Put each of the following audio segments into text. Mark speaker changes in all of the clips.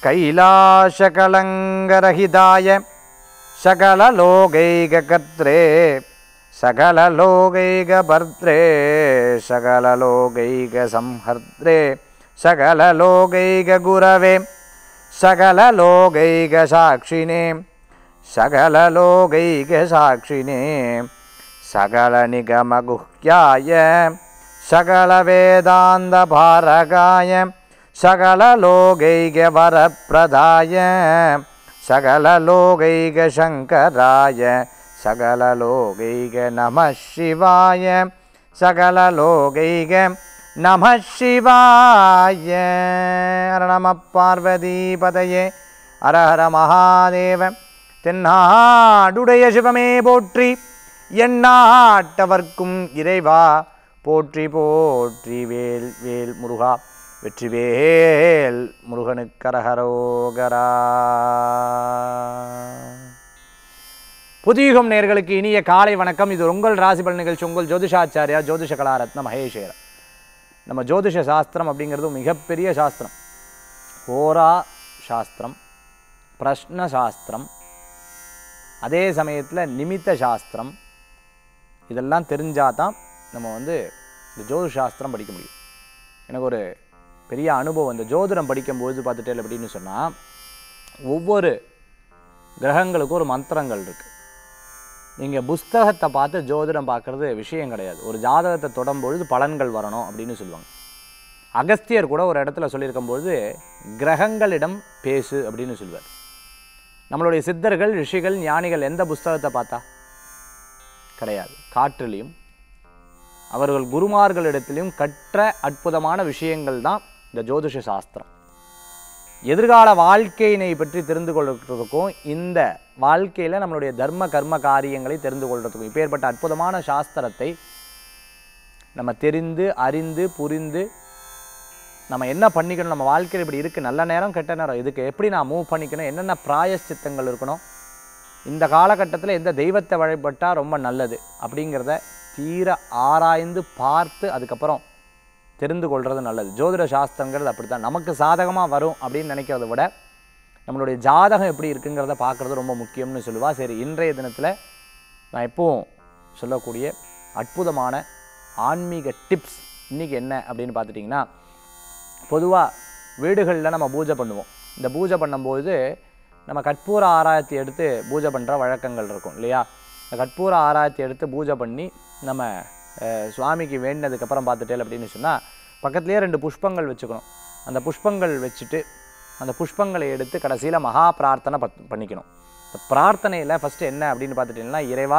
Speaker 1: कैलाशकलङ्गरहिताय सकललोकैककर्त्रे सकललोकैकभर्त्रे सकललोकैकसंहर्त्रे सकललोकैकगुरवे सकललोकैकसाक्षिणे सकललोकैकसाक्षिणे सकलनिगमगुह्याय सकलवेदान्तभारकाय सकललोकैकवरप्रदाय सकललोकैकशङ्कराय सकललोकैक नमः शिवाय सकललोकैक नमः शिवाय हर नमः பார்வதிபதையே ஹர ஹர மகாதேவ தென்னாடுடைய சிவமே போற்றி எண்ணாட்டவர்க்கும் இறைவா போற்றி போற்றி வேல் வேல் முருகா வெற்றிவேல் முருகனுக்கரகரோகரா புதியுகம் நேர்களுக்கு இனிய காலை வணக்கம் இது உங்கள் ராசிபல் நிகழ்ச்சி உங்கள் ஜோதிஷாச்சாரியா ஜோதிஷ கலாரத்ன மகேஷேர நம்ம ஜோதிஷ சாஸ்திரம் அப்படிங்கிறது மிகப்பெரிய சாஸ்திரம் ஹோரா சாஸ்திரம் பிரஷ்ன சாஸ்திரம் அதே சமயத்தில் நிமித்த சாஸ்திரம் இதெல்லாம் தெரிஞ்சால் தான் நம்ம வந்து இந்த ஜோதிஷ சாஸ்திரம் படிக்க முடியும் எனக்கு ஒரு பெரிய அனுபவம் இந்த ஜோதிடம் படிக்கும்போது பார்த்துட்டே அப்படின்னு சொன்னால் ஒவ்வொரு கிரகங்களுக்கும் ஒரு மந்திரங்கள் இருக்குது நீங்கள் புஸ்தகத்தை பார்த்து ஜோதிடம் பார்க்குறது விஷயம் கிடையாது ஒரு ஜாதகத்தை தொடும்பொழுது பலன்கள் வரணும் அப்படின்னு சொல்லுவாங்க அகஸ்தியர் கூட ஒரு இடத்துல சொல்லியிருக்கும்பொழுது கிரகங்களிடம் பேசு அப்படின்னு சொல்லுவார் நம்மளுடைய சித்தர்கள் ரிஷிகள் ஞானிகள் எந்த புஸ்தகத்தை பார்த்தா கிடையாது காற்றிலையும் அவர்கள் குருமார்களிடத்திலையும் கற்ற அற்புதமான விஷயங்கள் தான் இந்த ஜோதிஷ சாஸ்திரம் எதிர்கால வாழ்க்கையினை பற்றி தெரிந்து கொள்றதுக்கும் இந்த வாழ்க்கையில் நம்மளுடைய தர்ம கர்ம காரியங்களை தெரிந்து கொள்றதுக்கும் இப்பேற்பட்ட அற்புதமான சாஸ்திரத்தை நம்ம தெரிந்து அறிந்து புரிந்து நம்ம என்ன பண்ணிக்கணும் நம்ம வாழ்க்கையில் இப்படி இருக்குது நல்ல நேரம் கெட்ட நேரம் இதுக்கு எப்படி நான் மூவ் பண்ணிக்கணும் என்னென்ன பிராயஷ்சித்தங்கள் இருக்கணும் இந்த காலகட்டத்தில் எந்த தெய்வத்தை வழிபட்டால் ரொம்ப நல்லது அப்படிங்கிறத தீர ஆராய்ந்து பார்த்து அதுக்கப்புறம் தெரிந்து கொள்வது நல்லது ஜோதிட சாஸ்திரங்கிறது அப்படி தான் நமக்கு சாதகமாக வரும் அப்படின்னு நினைக்கிறத விட நம்மளுடைய ஜாதகம் எப்படி இருக்குங்கிறத பார்க்குறது ரொம்ப முக்கியம்னு சொல்லுவா சரி இன்றைய தினத்தில் நான் எப்பவும் சொல்லக்கூடிய அற்புதமான ஆன்மீக டிப்ஸ் இன்றைக்கி என்ன அப்படின்னு பார்த்துட்டிங்கன்னா பொதுவாக வீடுகளில் நம்ம பூஜை பண்ணுவோம் இந்த பூஜை பண்ணும்போது நம்ம கற்பூர ஆராயத்தை எடுத்து பூஜை பண்ணுற வழக்கங்கள் இருக்கும் இல்லையா இந்த கற்பூர ஆராயத்தை எடுத்து பூஜை பண்ணி நம்ம அஹ், சுவாமிக்கு வேண்டினதுக்கப்புறம் பார்த்துட்டேன் அப்படின்னு சொன்னால் பக்கத்துலேயே ரெண்டு புஷ்பங்கள் வச்சுக்கணும் அந்த புஷ்பங்கள் வச்சுட்டு அந்த புஷ்பங்களை எடுத்து கடைசியில் மகா பிரார்த்தனை பத் பண்ணிக்கணும் இந்த பிரார்த்தனையில் ஃபஸ்ட்டு என்ன அப்படின்னு பார்த்துட்டிங்கன்னா இறைவா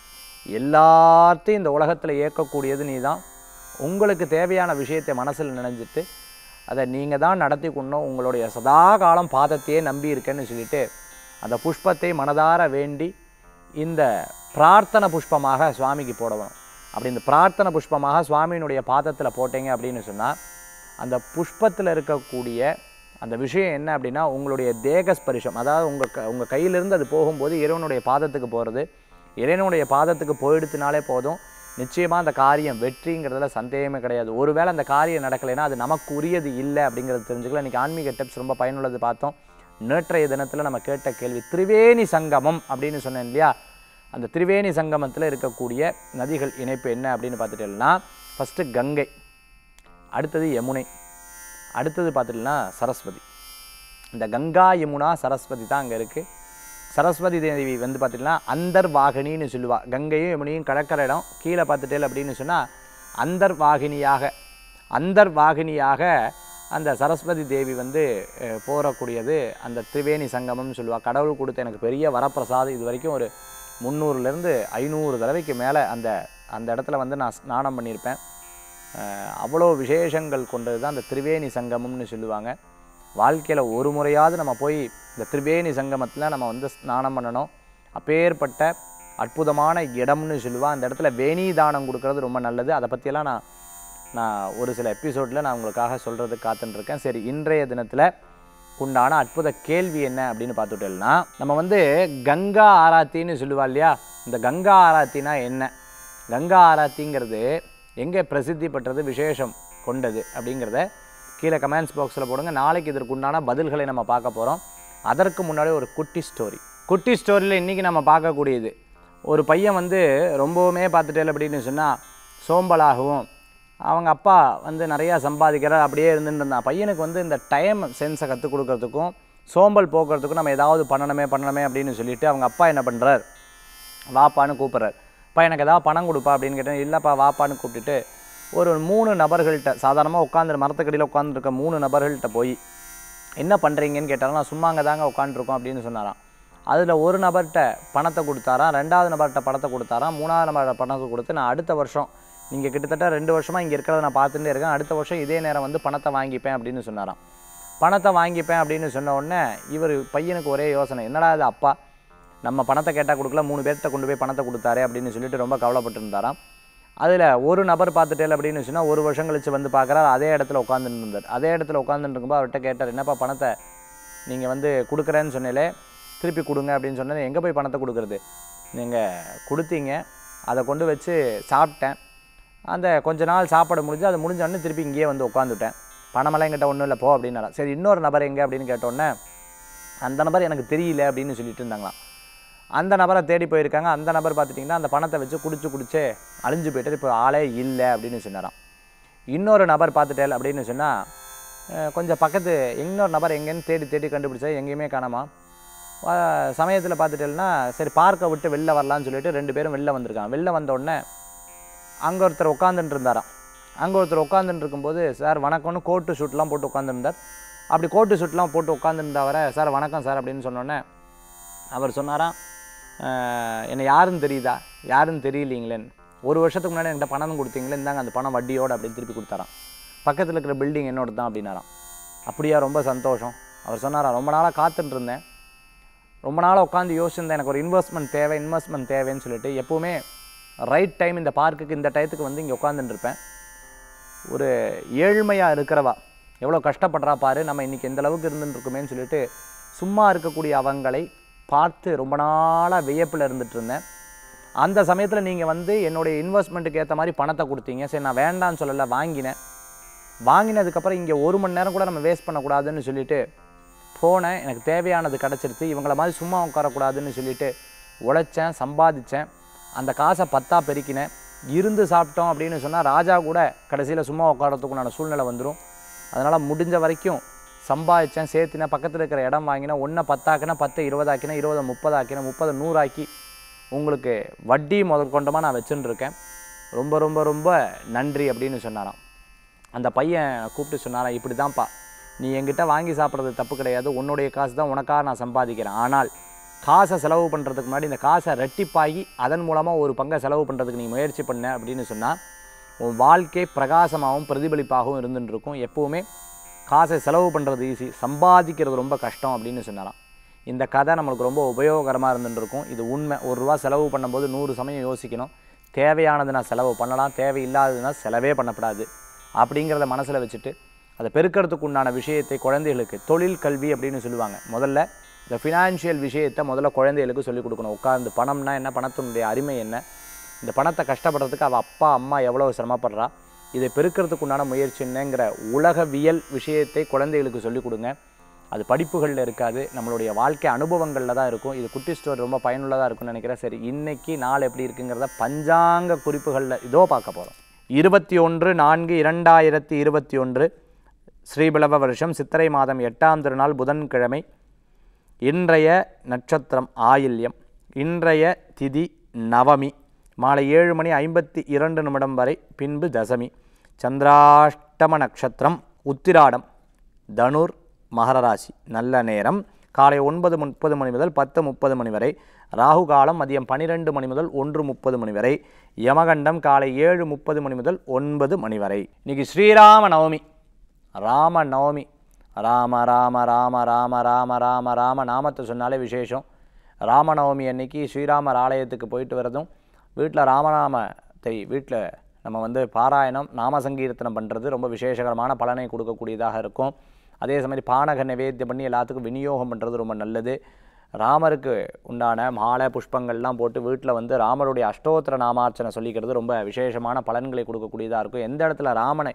Speaker 1: எல்லாத்தையும் இந்த உலகத்தில் இயக்கக்கூடியது நீ தான் உங்களுக்கு தேவையான விஷயத்தை மனசில் நினைஞ்சிட்டு அதை நீங்கள் தான் நடத்தி கொண்டோம் உங்களுடைய சதா காலம் பாதத்தையே நம்பி இருக்கேன்னு சொல்லிட்டு அந்த புஷ்பத்தை மனதார வேண்டி இந்த பிரார்த்தனை புஷ்பமாக சுவாமிக்கு போடணும் அப்படி இந்த பிரார்த்தனை புஷ்பமாக சுவாமியினுடைய பாதத்தில் போட்டீங்க அப்படின்னு சொன்னால் அந்த புஷ்பத்தில் இருக்கக்கூடிய அந்த விஷயம் என்ன அப்படின்னா உங்களுடைய தேக ஸ்பரிசம் அதாவது உங்கள் க உங்கள் கையிலிருந்து அது போகும்போது இறைவனுடைய பாதத்துக்கு போகிறது இறைவனுடைய பாதத்துக்கு போயிடுத்துனாலே போதும் நிச்சயமாக அந்த காரியம் வெற்றிங்கிறதுல சந்தேகமே கிடையாது ஒருவேளை அந்த காரியம் நடக்கலைன்னா அது நமக்கு உரியது இல்லை அப்படிங்கிறது தெரிஞ்சுக்கலாம் இன்றைக்கி ஆன்மீக டிப்ஸ் ரொம்ப பயனுள்ளது பார்த்தோம் நேற்றைய தினத்தில் நம்ம கேட்ட கேள்வி திரிவேணி சங்கமம் அப்படின்னு சொன்னேன் இல்லையா அந்த திரிவேணி சங்கமத்தில் இருக்கக்கூடிய நதிகள் இணைப்பு என்ன அப்படின்னு பார்த்துட்டோம்னா ஃபஸ்ட்டு கங்கை அடுத்தது யமுனை அடுத்தது பார்த்துட்டோம்னா சரஸ்வதி இந்த கங்கா யமுனா சரஸ்வதி தான் அங்கே இருக்குது சரஸ்வதி தேவி வந்து பார்த்திங்கன்னா அந்தர்வாகினின்னு சொல்லுவா கங்கையும் யமுனையும் கடற்கரை இடம் கீழே பார்த்துட்டேல் அப்படின்னு சொன்னால் அந்தர்வாகினியாக அந்தர்வாகினியாக அந்த சரஸ்வதி தேவி வந்து அஹ், போறக்கூடியது அந்த திரிவேணி சங்கமம்னு சொல்லுவா கடவுள் கொடுத்த எனக்கு பெரிய வரப்பிரசாதம் இது வரைக்கும் ஒரு முந்நூறுலேருந்து ஐநூறு தடவைக்கு மேலே அந்த அந்த இடத்துல வந்து நான் ஸ்நானம் பண்ணியிருப்பேன் அஹ், அவ்வளோ விசேஷங்கள் கொண்டது தான் அந்த திரிவேணி சங்கமம்னு சொல்லுவாங்க வாழ்க்கையில் ஒரு முறையாவது நம்ம போய் இந்த திரிவேணி சங்கமத்தில் நம்ம வந்து ஸ்நானம் பண்ணணும் அப்பேற்பட்ட அற்புதமான இடம்னு சொல்லுவா அந்த இடத்துல வேணி தானம் கொடுக்கறது ரொம்ப நல்லது அதை பற்றியெல்லாம் நான் நான் ஒரு சில எபிசோடில் நான் உங்களுக்காக சொல்கிறதுக்கு காத்துட்டு இருக்கேன் சரி இன்றைய தினத்தில் உண்டான அற்புத கேள்வி என்ன அப்படின்னு பார்த்துட்டோம்னா நம்ம வந்து கங்கா ஆராத்தின்னு சொல்லுவா இல்லையா இந்த கங்கா ஆராத்தினா என்ன கங்கா ஆராத்திங்கிறது எங்கே பிரசித்தி பெற்றது விசேஷம் கொண்டது அப்படிங்கிறத கீழே கமெண்ட்ஸ் பாக்ஸில் போடுங்க நாளைக்கு இதற்கு உண்டான பதில்களை நம்ம பார்க்க போகிறோம் அதற்கு முன்னாடி ஒரு குட்டி ஸ்டோரி குட்டி ஸ்டோரியில் இன்றைக்கி நம்ம பார்க்கக்கூடியது ஒரு பையன் வந்து ரொம்பவுமே பார்த்துட்டே அப்படின்னு சொன்னால் சோம்பலாகவும் அவங்க அப்பா வந்து நிறையா சம்பாதிக்கிறார் அப்படியே இருந்துட்டு இருந்தான் பையனுக்கு வந்து இந்த டைம் சென்ஸை கற்றுக் கொடுக்கறதுக்கும் சோம்பல் போக்குறதுக்கும் நம்ம ஏதாவது பண்ணணுமே பண்ணணுமே அப்படின்னு சொல்லிட்டு அவங்க அப்பா என்ன பண்ணுறார் வாப்பான்னு கூப்பிட்றாரு அப்பா எனக்கு ஏதாவது பணம் கொடுப்பா அப்படின்னு கேட்டேன் இல்லைப்பா வாப்பான்னு கூப்பிட்டுட்டு ஒரு மூணு நபர்கள்ட்ட சாதாரணமாக உட்காந்து மரத்துக்கடியில் உட்காந்துருக்க மூணு நபர்கள்ட்ட போய் என்ன பண்ணுறீங்கன்னு கேட்டாலும் நான் சும்மா அங்கே தாங்க உட்காந்துருக்கோம் அப்படின்னு சொன்னாராம் அதில் ஒரு நபர்கிட்ட பணத்தை கொடுத்தாராம் ரெண்டாவது நபர்கிட்ட பணத்தை கொடுத்தாராம் மூணாவது நபர்கிட்ட பணத்தை கொடுத்து நான் அடுத்த வருஷம் நீங்கள் கிட்டத்தட்ட ரெண்டு வருஷமாக இங்கே இருக்கிறத நான் பார்த்துட்டே இருக்கேன் அடுத்த வருஷம் இதே நேரம் வந்து பணத்தை வாங்கிப்பேன் அப்படின்னு சொன்னாராம் பணத்தை வாங்கிப்பேன் அப்படின்னு சொன்ன உடனே இவர் பையனுக்கு ஒரே யோசனை என்னடா இது அப்பா நம்ம பணத்தை கேட்டால் கொடுக்கல மூணு பேர்கிட்ட கொண்டு போய் பணத்தை கொடுத்தாரு அப்படின்னு சொல்லிட்டு ரொம்ப கவலைப்பட்டு இருந்தாராம் அதில் ஒரு நபர் பார்த்துட்டே அப்படின்னு சொன்னால் ஒரு வருஷம் கழிச்சு வந்து பார்க்குறாரு அதே இடத்துல உட்காந்துட்டு இருந்தார் அதே இடத்துல உட்காந்துட்டு இருக்கும்போது அவர்கிட்ட கேட்டார் என்னப்பா பணத்தை நீங்கள் வந்து கொடுக்குறேன்னு சொன்னீங்களே திருப்பி கொடுங்க அப்படின்னு சொன்னது எங்கே போய் பணத்தை கொடுக்குறது நீங்கள் கொடுத்தீங்க அதை கொண்டு வச்சு சாப்பிட்டேன் அந்த கொஞ்ச நாள் சாப்பாடு முடிஞ்சு அது முடிஞ்ச உடனே திருப்பி இங்கேயே வந்து உட்காந்துட்டேன் பணமெல்லாம் என்கிட்ட ஒன்றும் இல்லை போ அப்படின்னாலாம் சரி இன்னொரு நபர் எங்கே அப்படின்னு கேட்டோன்னே அந்த நபர் எனக்கு தெரியல அப்படின்னு சொல்லிட்டு இருந்தாங்களாம் அந்த நபரை தேடி போயிருக்காங்க அந்த நபர் பார்த்துட்டிங்கன்னா அந்த பணத்தை வச்சு குடிச்சு குடிச்சே அழிஞ்சு போயிட்டு இப்போ ஆளே இல்லை அப்படின்னு சொன்னாராம் இன்னொரு நபர் பார்த்துட்டேல் அப்படின்னு சொன்னால் கொஞ்சம் பக்கத்து இன்னொரு நபர் எங்கேன்னு தேடி தேடி கண்டுபிடிச்சா எங்கேயுமே காணாமா சமயத்தில் பார்த்துட்டேன்னா சரி பார்க்கை விட்டு வெளில வரலான்னு சொல்லிட்டு ரெண்டு பேரும் வெளில வந்திருக்காங்க வெளில வந்த உடனே அங்கே ஒருத்தர் உட்காந்துட்டு இருந்தாராம் அங்கே ஒருத்தர் உட்காந்துட்டு இருக்கும்போது சார் வணக்கம்னு கோட்டு ஷூட்லாம் போட்டு உட்காந்துருந்தார் அப்படி கோட்டு ஷூட்லாம் போட்டு உட்காந்துருந்தா வர சார் வணக்கம் சார் அப்படின்னு சொன்னோன்னே அவர் சொன்னாராம் "அஹ், என்னை யாருன்னு தெரியுதா யாருன்னு தெரியலீங்களேன்னு ஒரு வருஷத்துக்கு முன்னாடி என்கிட்ட பணம் கொடுத்தீங்களே இந்தாங்க அந்த பணம் வட்டியோடு அப்படின்னு திருப்பி கொடுத்தாராம் பக்கத்தில் இருக்கிற பில்டிங் என்னோட தான் அப்படின்னாராம் அப்படியா ரொம்ப சந்தோஷம் அவர் சொன்னாராம் ரொம்ப நாளாக காத்துட்டு இருந்தேன் ரொம்ப நாளாக உட்காந்து யோசிச்சிருந்தேன் எனக்கு ஒரு இன்வெஸ்ட்மெண்ட் தேவை இன்வெஸ்ட்மெண்ட் தேவைன்னு சொல்லிட்டு எப்போவுமே ரைட் டைம் இந்த பார்க்குக்கு இந்த டயத்துக்கு வந்து இங்கே உட்காந்துட்டு இருப்பேன் ஒரு ஏழ்மையாக இருக்கிறவா எவ்வளோ கஷ்டப்படுறா பாரு நம்ம இன்றைக்கி எந்த அளவுக்கு இருந்துட்டு இருக்கோமேன்னு சொல்லிட்டு சும்மா இருக்கக்கூடிய அவங்களை பார்த்து ரொம்ப நாளாக வியப்பில் இருந்துட்டு இருந்தேன் அந்த சமயத்தில் நீங்கள் வந்து என்னுடைய இன்வெஸ்ட்மெண்ட்டுக்கு ஏற்ற மாதிரி பணத்தை கொடுத்தீங்க சரி நான் வேண்டான்னு சொல்லலை வாங்கினேன் வாங்கினதுக்கப்புறம் இங்கே ஒரு மணி நேரம் கூட நம்ம வேஸ்ட் பண்ணக்கூடாதுன்னு சொல்லிட்டு போனேன் எனக்கு தேவையானது கிடச்சிருச்சு இவங்கள மாதிரி சும்மா உட்காரக்கூடாதுன்னு சொல்லிட்டு உழைச்சேன் சம்பாதிச்சேன் அந்த காசை பத்தா பெருக்கினேன் இருந்து சாப்பிட்டோம் அப்படின்னு சொன்னால் ராஜா கூட கடைசியில் சும்மா உட்காரத்துக்குண்டான சூழ்நிலை வந்துடும் அதனால் முடிஞ்ச வரைக்கும் சம்பாதிச்சேன் சேர்த்தினேன் பக்கத்தில் இருக்கிற இடம் வாங்கினேன் ஒன்றை பத்தாக்கினேன் பத்து இருபதாக்கினேன் இருபதை முப்பதாக்கினேன் முப்பதை நூறாக்கி உங்களுக்கு வட்டி முதல் கொண்டமாக நான் வச்சுன்னு இருக்கேன் ரொம்ப ரொம்ப ரொம்ப நன்றி அப்படின்னு சொன்னாராம் அந்த பையன் கூப்பிட்டு சொன்னாராம் இப்படி தான்ப்பா நீ என்கிட்ட வாங்கி சாப்பிட்றது தப்பு கிடையாது உன்னுடைய காசு தான் உனக்காக நான் சம்பாதிக்கிறேன் ஆனால் காசை செலவு பண்ணுறதுக்கு முன்னாடி இந்த காசை ரெட்டிப்பாகி அதன் மூலமாக ஒரு பங்கை செலவு பண்ணுறதுக்கு நீ முயற்சி பண்ண அப்படின்னு சொன்னால் உன் வாழ்க்கை பிரகாசமாகவும் பிரதிபலிப்பாகவும் இருந்துட்டு இருக்கும் எப்போவுமே காசை செலவு பண்ணுறது ஈஸி சம்பாதிக்கிறது ரொம்ப கஷ்டம் அப்படின்னு சொன்னாராம் இந்த கதை நம்மளுக்கு ரொம்ப உபயோகரமாக இருந்துட்டு இருக்கும் இது உண்மை ஒரு ரூபா செலவு பண்ணும்போது நூறு சமயம் யோசிக்கணும் தேவையானதுனா செலவு பண்ணலாம் தேவையில்லாததுனா செலவே பண்ணக்கூடாது அப்படிங்கிறத மனசில் வச்சுட்டு அதை பெருக்கிறதுக்கு உண்டான விஷயத்தை குழந்தைகளுக்கு தொழில் கல்வி அப்படின்னு சொல்லுவாங்க முதல்ல இந்த ஃபினான்ஷியல் விஷயத்தை முதல்ல குழந்தைகளுக்கு சொல்லிக் கொடுக்கணும் உட்கார்ந்து பணம்னா என்ன பணத்தினுடைய அருமை என்ன இந்த பணத்தை கஷ்டப்படுறதுக்கு அவள் அப்பா அம்மா எவ்வளோ சிரமப்படுறா இதை பெருக்கிறதுக்கு உண்டான முயற்சி என்னங்கிற உலகவியல் விஷயத்தை குழந்தைகளுக்கு சொல்லிக் கொடுங்க அது படிப்புகளில் இருக்காது நம்மளுடைய வாழ்க்கை அனுபவங்களில் தான் இருக்கும் இது குட்டி ஸ்டோர் ரொம்ப பயனுள்ளதாக இருக்கும்னு நினைக்கிறேன் சரி இன்னைக்கு நாள் எப்படி இருக்குங்கிறத பஞ்சாங்க குறிப்புகளில் இதோ பார்க்க போகிறோம் இருபத்தி ஒன்று நான்கு இரண்டாயிரத்தி இருபத்தி ஒன்று ஸ்ரீபிளவ வருஷம் சித்திரை மாதம் எட்டாம் திருநாள் புதன்கிழமை இன்றைய நட்சத்திரம் ஆயில்யம் இன்றைய திதி நவமி மாலை ஏழு மணி ஐம்பத்தி இரண்டு நிமிடம் வரை பின்பு தசமி சந்திராஷ்டம நட்சத்திரம் உத்திராடம் தனுர் மகர ராசி நல்ல நேரம் காலை ஒன்பது முப்பது மணி முதல் பத்து முப்பது மணி வரை ராகு காலம் மதியம் பன்னிரெண்டு மணி முதல் ஒன்று முப்பது மணி வரை யமகண்டம் காலை ஏழு முப்பது மணி முதல் ஒன்பது மணி வரை இன்னைக்கு ஸ்ரீராம நவமி ராம நவமி ராம ராம ராம ராம ராம ராம ராம நாமத்தை சொன்னாலே விசேஷம் ராமநவமி அன்னைக்கு ஸ்ரீராமர் ஆலயத்துக்கு போயிட்டு வரதும் வீட்டில் ராமநாமத்தை வீட்டில் நம்ம வந்து பாராயணம் நாம சங்கீர்த்தனம் பண்ணுறது ரொம்ப விசேஷகரமான பலனை கொடுக்கக்கூடியதாக இருக்கும் அதே சமயம் பானக நிவேத்தியம் பண்ணி எல்லாத்துக்கும் விநியோகம் பண்ணுறது ரொம்ப நல்லது ராமருக்கு உண்டான மாலை புஷ்பங்கள்லாம் போட்டு வீட்டில் வந்து ராமருடைய அஷ்டோத்திர நாமார்ச்சனை சொல்லிக்கிறது ரொம்ப விசேஷமான பலன்களை கொடுக்கக்கூடியதாக இருக்கும் எந்த இடத்துல ராமனை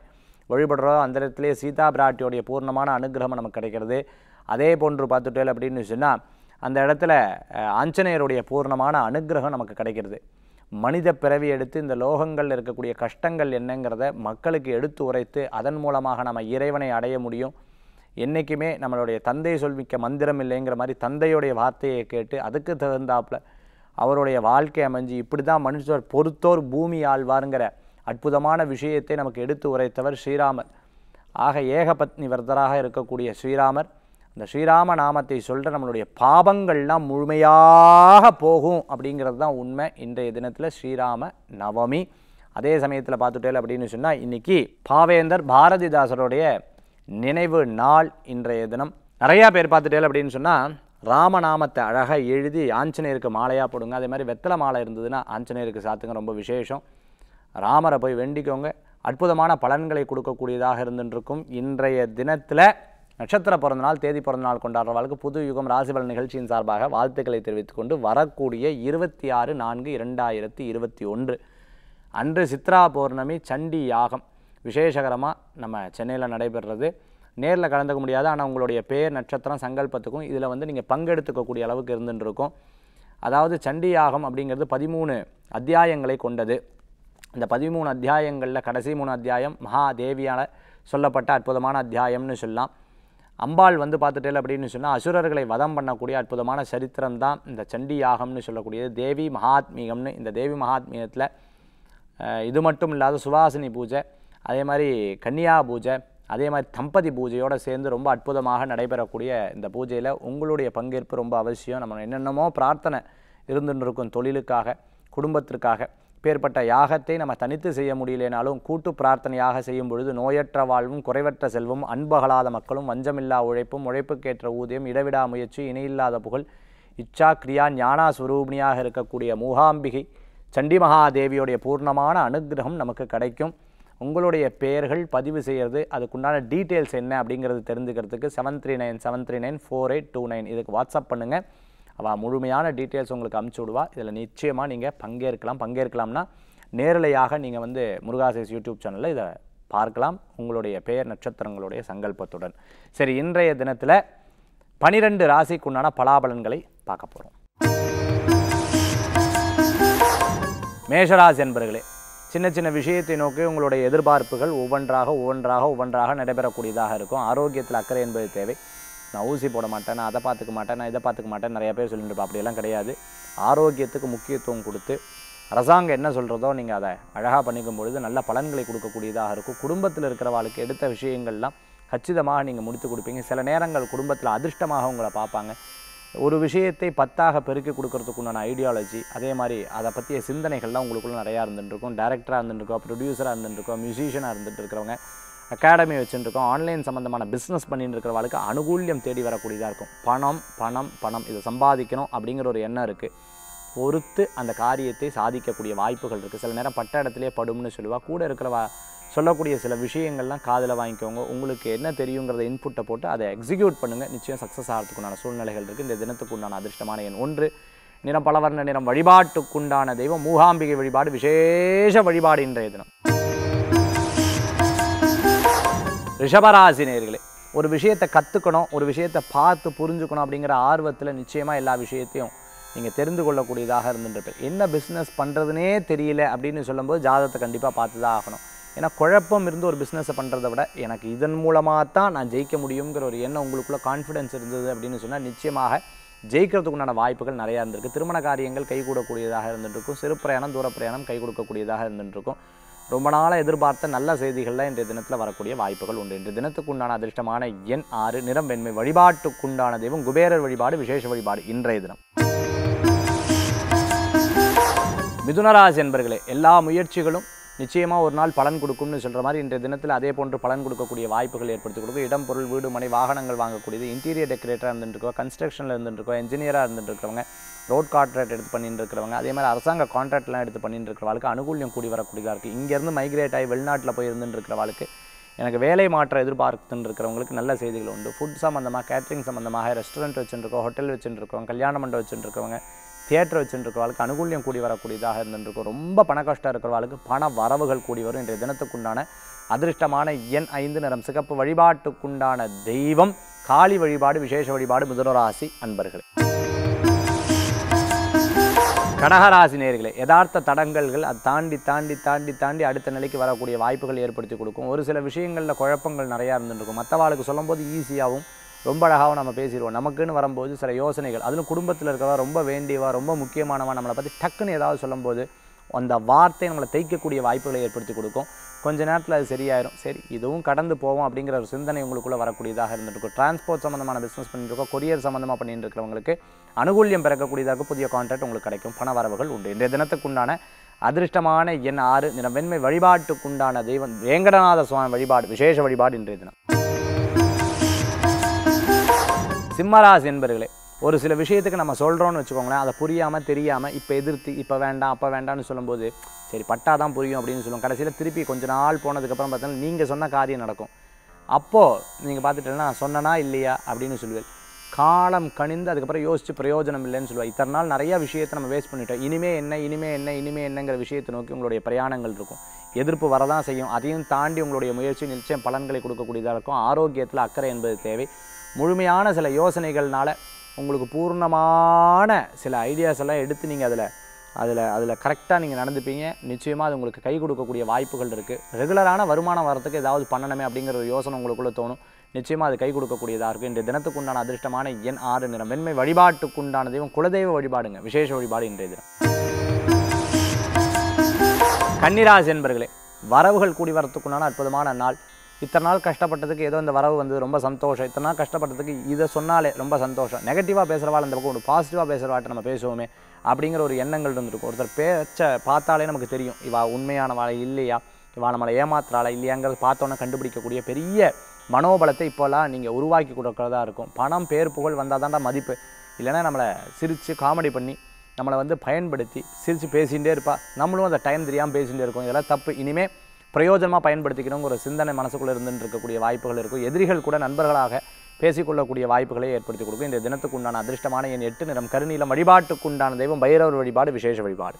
Speaker 1: வழிபடுறோம் அந்த இடத்துலேயே சீதா பிராட்டியோடைய பூர்ணமான அனுகிரகம் நமக்கு கிடைக்கிறது அதே போன்று பார்த்துட்டேல் அப்படின்னு சொன்னால் அந்த இடத்துல அஹ், ஆஞ்சநேயருடைய பூர்ணமான அனுகிரகம் நமக்கு கிடைக்கிறது மனித பிறவி எடுத்து இந்த லோகங்களில் இருக்கக்கூடிய கஷ்டங்கள் என்னங்கிறத மக்களுக்கு எடுத்து உரைத்து அதன் மூலமாக நம்ம இறைவனை அடைய முடியும் என்றைக்குமே நம்மளுடைய தந்தை சொல்மிக்க மந்திரம் இல்லைங்கிற மாதிரி தந்தையுடைய வார்த்தையை கேட்டு அதுக்கு தகுந்தாப்புல அவருடைய வாழ்க்கை அமைஞ்சு இப்படி தான் மனுஷர் பொறுத்தோர் பூமி ஆழ்வாருங்கிற அற்புதமான விஷயத்தை நமக்கு எடுத்து உரைத்தவர் ஸ்ரீராமர் ஆக ஏகபத்னி விரதராக இருக்கக்கூடிய ஸ்ரீராமர் அந்த ஸ்ரீராம நாமத்தை சொல்கிற நம்மளுடைய பாபங்கள்லாம் முழுமையாக போகும் அப்படிங்கிறது தான் உண்மை இன்றைய தினத்தில் ஸ்ரீராம நவமி அதே சமயத்தில் பார்த்துட்டேல் அப்படின்னு சொன்னால் இன்னைக்கு பாவேந்தர் பாரதிதாசருடைய நினைவு நாள் இன்றைய தினம் நிறையா பேர் பார்த்துட்டேல் அப்படின்னு சொன்னால் ராமநாமத்தை அழகாக எழுதி ஆஞ்சநேயருக்கு மாலையாக போடுங்க அதே மாதிரி வெத்தலை மாலை இருந்ததுன்னா ஆஞ்சநேயருக்கு சாத்துங்க ரொம்ப விசேஷம் ராமரை போய் வேண்டிக்கோங்க அற்புதமான பலன்களை கொடுக்கக்கூடியதாக இருந்துருக்கும் இன்றைய தினத்தில் நட்சத்திர பிறந்தநாள் தேதி பிறந்தநாள் கொண்டாடுறவர்களுக்கு புது யுகம் ராசிபலன் நிகழ்ச்சியின் சார்பாக வாழ்த்துக்களை தெரிவித்துக் கொண்டு வரக்கூடிய இருபத்தி ஆறு நான்கு இரண்டாயிரத்தி இருபத்தி ஒன்று அன்று சித்ரா பௌர்ணமி சண்டி யாகம் விசேஷகரமாக நம்ம சென்னையில் நடைபெறுறது நேரில் கலந்துக்க முடியாது ஆனால் உங்களுடைய பேர் நட்சத்திரம் சங்கல்பத்துக்கும் இதில் வந்து நீங்கள் பங்கெடுத்துக்கக்கூடிய அளவுக்கு இருந்துட்டு இருக்கும் அதாவது சண்டி யாகம் அப்படிங்கிறது பதிமூணு அத்தியாயங்களை கொண்டது இந்த பதிமூணு அத்தியாயங்களில் கடைசி மூணு அத்தியாயம் மகாதேவியால் சொல்லப்பட்ட அற்புதமான அத்தியாயம்னு சொல்லலாம் அம்பாள் வந்து பார்த்துட்டேல் அப்படின்னு சொன்னால் அசுரர்களை வதம் பண்ணக்கூடிய அற்புதமான சரித்திரம் தான் இந்த சண்டி யாகம்னு சொல்லக்கூடியது தேவி மகாத்மீகம்னு இந்த தேவி மகாத்மீகத்தில் அஹ், இது மட்டும் இல்லாத சுவாசினி பூஜை அதே மாதிரி கன்னியா பூஜை அதே மாதிரி தம்பதி பூஜையோடு சேர்ந்து ரொம்ப அற்புதமாக நடைபெறக்கூடிய இந்த பூஜையில் உங்களுடைய பங்கேற்பு ரொம்ப அவசியம் நம்ம என்னென்னமோ பிரார்த்தனை இருந்துட்டு இருக்கும் தொழிலுக்காக குடும்பத்திற்காக பேர்பட்ட யாகத்தை நம்ம தனித்து செய்ய முடியலைனாலும் கூட்டு பிரார்த்தனையாக செய்யும் பொழுது நோயற்ற வாழ்வும் குறைவற்ற செல்வம் அன்பகலாத மக்களும் வஞ்சமில்லா உழைப்பும் உழைப்புக்கேற்ற ஊதியம் இடைவிடா முயற்சி இணையில்லாத புகழ் இச்சா கிரியா ஞானா ஸ்வரூபிணியாக இருக்கக்கூடிய மூகாம்பிகை சண்டி மகாதேவியோடைய பூர்ணமான அனுக்கிரகம் நமக்கு கிடைக்கும் உங்களுடைய பெயர்கள் பதிவு செய்கிறது அதுக்குண்டான டீட்டெயில்ஸ் என்ன அப்படிங்கிறது தெரிஞ்சுக்கிறதுக்கு seven three nine seven three nine four eight two nine இதுக்கு வாட்ஸ்அப் பண்ணுங்கள் அவள் முழுமையான டீட்டெயில்ஸ் உங்களுக்கு அமுச்சு விடுவா இதில் நிச்சயமாக நீங்கள் பங்கேற்கலாம் பங்கேற்கலாம்னா நேரலையாக நீங்கள் வந்து முருகாசேஸ் யூடியூப் சேனலில் இதை பார்க்கலாம் உங்களுடைய பெயர் நட்சத்திரங்களுடைய சங்கல்பத்துடன் சரி இன்றைய தினத்தில் பனிரெண்டு ராசிக்குண்டான பலாபலன்களை பார்க்க போகிறோம் மேஷராசி என்பர்களே சின்ன சின்ன விஷயத்தை நோக்கி உங்களுடைய எதிர்பார்ப்புகள் ஒவ்வொன்றாக ஒவ்வொன்றாக ஒவ்வொன்றாக நடைபெறக்கூடியதாக இருக்கும் ஆரோக்கியத்தில் அக்கறை என்பது தேவை நான் ஊசி போட மாட்டேன் நான் அதை பார்த்துக்க மாட்டேன் நான் இதை பார்த்துக்க மாட்டேன் நிறைய பேர் சொல்லிட்டு இருப்பா அப்படியெல்லாம் கிடையாது ஆரோக்கியத்துக்கு முக்கியத்துவம் கொடுத்து அரசாங்கம் என்ன சொல்கிறதோ நீங்கள் அதை அழகாக பண்ணிக்கும் பொழுது நல்ல பலன்களை கொடுக்கக்கூடியதாக இருக்கும் குடும்பத்தில் இருக்கிறவாளுக்கு எடுத்த விஷயங்கள்லாம் கச்சிதமாக நீங்கள் முடித்து கொடுப்பீங்க சில நேரங்கள் குடும்பத்தில் அதிர்ஷ்டமாக உங்களை பார்ப்பாங்க ஒரு விஷயத்தை பத்தாக பெருக்கி கொடுக்கறதுக்குண்டான ஐடியாலஜி அதே மாதிரி அதை பற்றிய சிந்தனைகள்லாம் உங்களுக்குள்ள நிறையா இருந்துட்டுருக்கும் டேரக்டராக இருந்துட்டுருக்கோம் ப்ரொடியூசராக இருந்துட்டுருக்கோம் மியூசிஷியனாக இருந்துட்டு இருக்கிறவங்க அகாடமி வச்சுட்டுருக்கோம் ஆன்லைன் சம்மந்தமான பிஸ்னஸ் பண்ணிட்டு இருக்கிறவங்களுக்கு அனுகூல்யம் தேடி வரக்கூடியதாக இருக்கும் பணம் பணம் பணம் இதை சம்பாதிக்கணும் அப்படிங்கிற ஒரு எண்ணம் இருக்குது பொறுத்து அந்த காரியத்தை சாதிக்கக்கூடிய வாய்ப்புகள் இருக்குது சில நேரம் பட்ட இடத்துலே படும்னு சொல்லுவா கூட இருக்கிறவா சொல்லக்கூடிய சில விஷயங்கள்லாம் காதில் வாங்கிக்கோங்க உங்களுக்கு என்ன தெரியுங்கிறத இன்புட்டை போட்டு அதை எக்ஸிக்யூட் பண்ணுங்கள் நிச்சயம் சக்ஸஸ் ஆகிறதுக்குண்டான சூழ்நிலைகள் இருக்குது இந்த தினத்துக்கு உண்டான அதிர்ஷ்டமான எண் ஒன்று நிறம் பலவர்ண நிறம் வழிபாட்டுக்குண்டான தெய்வம் மூகாம்பிகை வழிபாடு விசேஷ வழிபாடு இன்றைய தினம் ரிஷபராசி நேயர்களே ஒரு விஷயத்தை கற்றுக்கணும் ஒரு விஷயத்தை பார்த்து புரிஞ்சுக்கணும் அப்படிங்கிற ஆர்வத்தில் நிச்சயமாக எல்லா விஷயத்தையும் நீங்கள் தெரிந்து கொள்ளக்கூடியதாக இருந்துட்டு என்ன பிஸ்னஸ் பண்ணுறதுனே தெரியல அப்படின்னு சொல்லும்போது ஜாதகத்தை கண்டிப்பாக பார்த்து தான் ஆகணும் ஏன்னா குழப்பம் இருந்து ஒரு பிஸ்னஸை பண்ணுறதை விட எனக்கு இதன் மூலமாக தான் நான் ஜெயிக்க முடியுங்கிற ஒரு எண்ணம் உங்களுக்குள்ள கான்ஃபிடன்ஸ் இருந்தது அப்படின்னு சொன்னால் நிச்சயமாக ஜெயிக்கிறதுக்கு உண்டான வாய்ப்புகள் நிறையா இருந்திருக்கு திருமண காரியங்கள் கைகூடக்கூடியதாக இருந்துட்டு இருக்கும் சிறு பிரயாணம் தூர பிரயாணம் கை கொடுக்கக்கூடியதாக இருந்துட்டு இருக்கும் ரொம்ப நாளாக எதிர்பார்த்த நல்ல செய்திகள்லாம் இன்றைய தினத்தில் வரக்கூடிய வாய்ப்புகள் உண்டு இன்றைய தினத்துக்கு உண்டான அதிர்ஷ்டமான எண் ஆறு நிறம் வெண்மை வழிபாட்டுக்குண்டான தெய்வம் குபேரர் வழிபாடு விசேஷ வழிபாடு இன்றைய தினம் மிதுனராசி என்பர்களே எல்லா முயற்சிகளும் நிச்சயமாக ஒரு நாள் பலன் கொடுக்கும்னு சொல்கிற மாதிரி இன்றைய தினத்தில் அதே போன்று பலன் கொடுக்கக்கூடிய வாய்ப்புகள் ஏற்படுத்தி கொடுக்கும் இடம் பொருள் வீடு மனை வாகனங்கள் வாங்கக்கூடியது இன்டீரியர் டெக்கரேட்டராக இருந்துருக்கோம் கன்ஸ்ட்ரக்ஷனில் இருந்துருக்கோம் இன்ஜினியராக இருந்துட்டு இருக்கிறவங்க ரோட் கான்ட்ராக்ட் எடுத்து பண்ணிட்டு இருக்கிறவங்க அதே மாதிரி அரசாங்க கான்ட்ராக்ட்லாம் எடுத்து பண்ணிட்டு இருக்கிறவங்களுக்கு அனுகூல்யம் கூடி வரக்கூடியதாக இருக்குது இங்கேருந்து மைக்ரேட் ஆகி வெளிநாட்டில் போய் இருந்துட்டு இருக்கிறவங்களுக்கு எனக்கு வேலை மாற்றம் எதிர்பார்த்துன்னு இருக்கிறவங்களுக்கு நல்ல செய்திகள் உண்டு ஃபுட் சம்மந்தமாக கேட்ரிங் சம்மந்தமாக ரெஸ்டாரண்ட் வச்சுருக்கோம் ஹோட்டல் வச்சுருக்கோம் கல்யாண மண்டபம் வச்சுருக்கவங்க தியேட்டர் வச்சுருக்கிறவாளுக்கு அனுகூல்யம் கூடி வரக்கூடியதாக இருந்துருக்கும் ரொம்ப பண கஷ்டம் இருக்கிறவாளுக்கு பண வரவுகள் கூடி வரும் இன்றைய தினத்துக்குண்டான அதிர்ஷ்டமான எண் ஐந்து நிறம் சிகப்பு வழிபாட்டுக்குண்டான தெய்வம் காளி வழிபாடு விசேஷ வழிபாடு மிதுனராசி அன்பர்களே கடகராசி நேர்களே யதார்த்த தடங்கல்கள் அதை தாண்டி தாண்டி தாண்டி தாண்டி அடுத்த நிலைக்கு வரக்கூடிய வாய்ப்புகள் ஏற்படுத்தி கொடுக்கும் ஒரு சில விஷயங்களில் குழப்பங்கள் நிறையா இருந்துருக்கும் மற்றவாளுக்கு சொல்லும்போது ஈஸியாகவும் ரொம்ப அழகாகவும் நம்ம பேசிடுவோம் நமக்குன்னு வரும்போது சில யோசனைகள் அதிலும் குடும்பத்தில் இருக்கிறவா ரொம்ப வேண்டியவா ரொம்ப முக்கியமானவா நம்மளை பற்றி டக்குன்னு ஏதாவது சொல்லும்போது அந்த வார்த்தை நம்மளை தைக்கக்கூடிய வாய்ப்புகளை ஏற்படுத்தி கொடுக்கும் கொஞ்ச நேரத்தில் அது சரியாயிரும் சரி இதுவும் கடந்து போவோம் அப்படிங்கிற ஒரு சிந்தனை உங்களுக்குள்ளே வரக்கூடியதாக இருந்துருக்கும் டிரான்ஸ்போர்ட் சம்மந்தமான பிஸ்னஸ் பண்ணிட்டு இருக்கோம் கொரியர் சம்மந்தமாக பண்ணிட்டு இருக்கிறவங்களுக்கு அனுகூல்யம் பிறக்கக்கூடியதாக இருக்கும் புதிய கான்ட்ராக்ட் உங்களுக்கு கிடைக்கும் பண வரவுகள் உண்டு இன்றைய தினத்துக்குண்டான அதிர்ஷ்டமான எண் ஆறு நிறம் வெண்மை வழிபாட்டுக்குண்டான தெய்வம் வேங்கடநாத சுவாமி வழிபாடு விசேஷ வழிபாடு இன்றைய தினம் சிம்மராசி என்பர்களே ஒரு சில விஷயத்துக்கு நம்ம சொல்கிறோன்னு வச்சுக்கோங்களேன் அதை புரியாமல் தெரியாமல் இப்போ எதிர்த்து இப்போ வேண்டாம் அப்போ வேண்டாம்னு சொல்லும்போது சரி பட்டா தான் புரியும் அப்படின்னு சொல்லுவோம் கடைசியில் திருப்பி கொஞ்ச நாள் போனதுக்கப்புறம் பார்த்தீங்கன்னா நீங்கள் சொன்ன காரியம் நடக்கும் அப்போது நீங்கள் பார்த்துட்டேன்னா நான் சொன்னனா இல்லையா அப்படின்னு சொல்லுவேன் காலம் கணிந்து அதுக்கப்புறம் யோசித்து பிரயோஜனம் இல்லைன்னு சொல்லுவாள் இத்தனை நாள் நிறைய விஷயத்தை நம்ம வேஸ்ட் பண்ணிட்டோம் இனிமே என்ன இனிமே என்ன இனிமே என்னங்கிற விஷயத்தை நோக்கி உங்களுடைய பிரயாணங்கள் இருக்கும் எதிர்ப்பு வரதான் செய்யும் அதையும் தாண்டி உங்களுடைய முயற்சி நிச்சயம் பலன்களை கொடுக்கக்கூடியதாக இருக்கும் ஆரோக்கியத்தில் அக்கறை என்பது தேவை முழுமையான சில யோசனைகள்னால உங்களுக்கு பூர்ணமான சில ஐடியாஸ் எல்லாம் எடுத்து நீங்கள் அதில் அதில் அதில் கரெக்டாக நீங்கள் நடந்துப்பீங்க நிச்சயமாக அது உங்களுக்கு கை கொடுக்கக்கூடிய வாய்ப்புகள் இருக்குது ரெகுலரான வருமானம் வரத்துக்கு ஏதாவது பண்ணணுமே அப்படிங்கிற ஒரு யோசனை உங்களுக்குள்ளே தோணும் நிச்சயமாக அது கை கொடுக்கக்கூடியதாக இருக்கும் இன்றைய தினத்துக்குண்டான அதிர்ஷ்டமான எண் ஆறு நிறம் வெண்மை வழிபாட்டுக்குண்டான தெய்வம் குலதெய்வ வழிபாடுங்க விசேஷ வழிபாடு இன்றைய தினம் கன்னிராசி என்பர்களே வரவுகள் கூடி வரத்துக்குண்டான அற்புதமான நாள் இத்தனை நாள் கஷ்டப்பட்டதுக்கு ஏதோ இந்த வரவு வந்து ரொம்ப சந்தோஷம் இத்தனை நாள் கஷ்டப்பட்டதுக்கு இதை சொன்னாலே ரொம்ப சந்தோஷம் நெகட்டிவாக பேசுகிறவாள் அந்த பக்கம் ஒரு பாசிட்டிவாக பேசுகிறவாட்ட நம்ம பேசுவோமே அப்படிங்கிற ஒரு எண்ணங்கள் இருந்திருக்கும் ஒருத்தர் பேச்சை பார்த்தாலே நமக்கு தெரியும் இவா உண்மையானவாளா இல்லையா இவா நம்மளை ஏமாத்துறாளா இல்லையாங்கிறது பார்த்தோன்னே கண்டுபிடிக்கக்கூடிய பெரிய மனோபலத்தை இப்போல்லாம் நீங்கள் உருவாக்கி கொடுக்கறதா இருக்கும் பணம் பேர் புகழ் வந்தால் தான்டா மதிப்பு இல்லைன்னா நம்மளை சிரித்து காமெடி பண்ணி நம்மளை வந்து பயன்படுத்தி சிரித்து பேசிகிட்டே இருப்பா நம்மளும் அந்த டைம் தெரியாமல் பேசிகிட்டே இருக்கோம் இதெல்லாம் தப்பு இனிமே பிரயோஜனமாக பயன்படுத்திக்கணுங்கிற ஒரு சிந்தனை மனசுக்குள்ளே இருந்துட்டு இருக்கக்கூடிய வாய்ப்புகள் இருக்கும் எதிரிகள் கூட நண்பர்களாக பேசிக்கொள்ளக்கூடிய வாய்ப்புகளை ஏற்படுத்தி கொடுக்கும் இந்த தினத்துக்கு உண்டான அதிர்ஷ்டமான என் எட்டு நிறம் கருநீலம் வழிபாட்டுக்கு உண்டான தெய்வம் பைரவர் வழிபாடு விசேஷ வழிபாடு